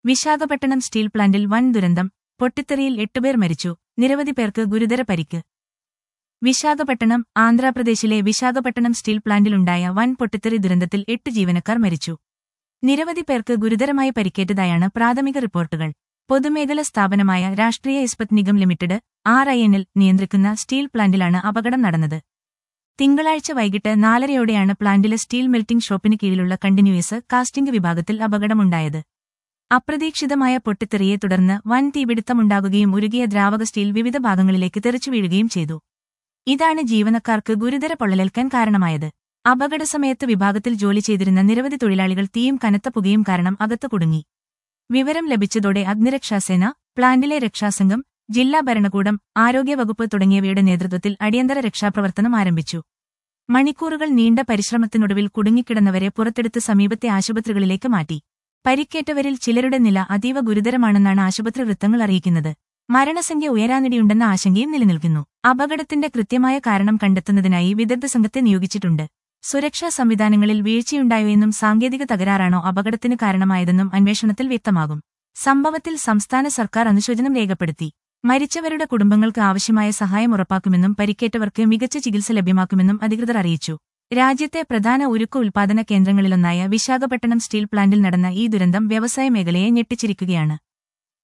Visakhapatnam steel പ്ലാന്റിൽ വൻ ദുരന്തം പൊട്ടിത്തെറിയിൽ എട്ടുപേർ മരിച്ചു നിരവധി പേർക്ക് ഗുരുതര പരിക്ക് വിശാഖപട്ടണം ആന്ധ്രാപ്രദേശിലെ വിശാഖപട്ടണം സ്റ്റീൽ പ്ലാന്റിലുണ്ടായ വൻ പൊട്ടിത്തെറി ദുരന്തത്തിൽ എട്ട് ജീവനക്കാർ മരിച്ചു നിരവധി പേർക്ക് ഗുരുതരമായി പരിക്കേറ്റതായാണ് പ്രാഥമിക റിപ്പോർട്ടുകൾ പൊതുമേഖല സ്ഥാപനമായ Rashtriya Ispat Nigam limited R I എന്നിൽ നിയന്ത്രിക്കുന്ന സ്റ്റീൽ പ്ലാന്റിലാണ് അപകടം നടന്നത് തിങ്കളാഴ്ച വൈകിട്ട് നാലരയോടെയാണ് പ്ലാന്റിലെ സ്റ്റീൽ മെൽറ്റിംഗ് ഷോപ്പിന് കീഴിലുള്ള കണ്ടിന്യൂയസ് കാസ്റ്റിംഗ് വിഭാഗത്തിൽ അപകടമുണ്ടായത് അപ്രതീക്ഷിതമായ പൊട്ടിത്തെറിയെ തുടർന്ന് വൻ തീപിടുത്തമുണ്ടാകുകയും ഉരുകിയ ദ്രാവക സ്റ്റീൽ വിവിധ ഭാഗങ്ങളിലേക്ക് തെറിച്ചു വീഴുകയും ചെയ്തു ഇതാണ് ജീവനക്കാർക്ക് ഗുരുതര പൊള്ളലേൽക്കാൻ കാരണമായത് അപകടസമയത്ത് വിഭാഗത്തിൽ ജോലി ചെയ്തിരുന്ന നിരവധി തൊഴിലാളികൾ തീയും കനത്ത പുകയും കാരണം അകത്ത് കുടുങ്ങി വിവരം ലഭിച്ചതോടെ അഗ്നിരക്ഷാസേന പ്ലാന്റിലെ രക്ഷാസംഘം ജില്ലാ ഭരണകൂടം ആരോഗ്യവകുപ്പ് തുടങ്ങിയവയുടെ നേതൃത്വത്തിൽ അടിയന്തര രക്ഷാപ്രവർത്തനം ആരംഭിച്ചു മണിക്കൂറുകൾ നീണ്ട പരിശ്രമത്തിനൊടുവിൽ കുടുങ്ങിക്കിടന്നവരെ പുറത്തെടുത്ത് സമീപത്തെ ആശുപത്രികളിലേക്ക് മാറ്റി പരിക്കേറ്റവരിൽ ചിലരുടെ നില അതീവ ഗുരുതരമാണെന്നാണ് ആശുപത്രി വൃത്തങ്ങൾ അറിയിക്കുന്നത് മരണസംഖ്യ ഉയരാനിടയുണ്ടെന്ന ആശങ്കയും നിലനിൽക്കുന്നു അപകടത്തിന്റെ കൃത്യമായ കാരണം കണ്ടെത്തുന്നതിനായി വിദഗ്ധ സംഘത്തെ നിയോഗിച്ചിട്ടുണ്ട് സുരക്ഷാ സംവിധാനങ്ങളിൽ വീഴ്ചയുണ്ടായോ എന്നും സാങ്കേതിക തകരാറാണോ അപകടത്തിന് കാരണമായതെന്നും അന്വേഷണത്തിൽ വ്യക്തമാകും സംഭവത്തിൽ സംസ്ഥാന സർക്കാർ അനുശോചനം രേഖപ്പെടുത്തി മരിച്ചവരുടെ കുടുംബങ്ങൾക്ക് ആവശ്യമായ സഹായം ഉറപ്പാക്കുമെന്നും പരിക്കേറ്റവർക്ക് മികച്ച ചികിത്സ ലഭ്യമാക്കുമെന്നും അധികൃതർ അറിയിച്ചു രാജ്യത്തെ പ്രധാന ഉരുക്ക് ഉൽപാദന കേന്ദ്രങ്ങളിലൊന്നായ വിശാഖപട്ടണം സ്റ്റീൽ പ്ലാന്റിൽ നടന്ന ഈ ദുരന്തം വ്യവസായ മേഖലയെ ഞെട്ടിച്ചിരിക്കുകയാണ്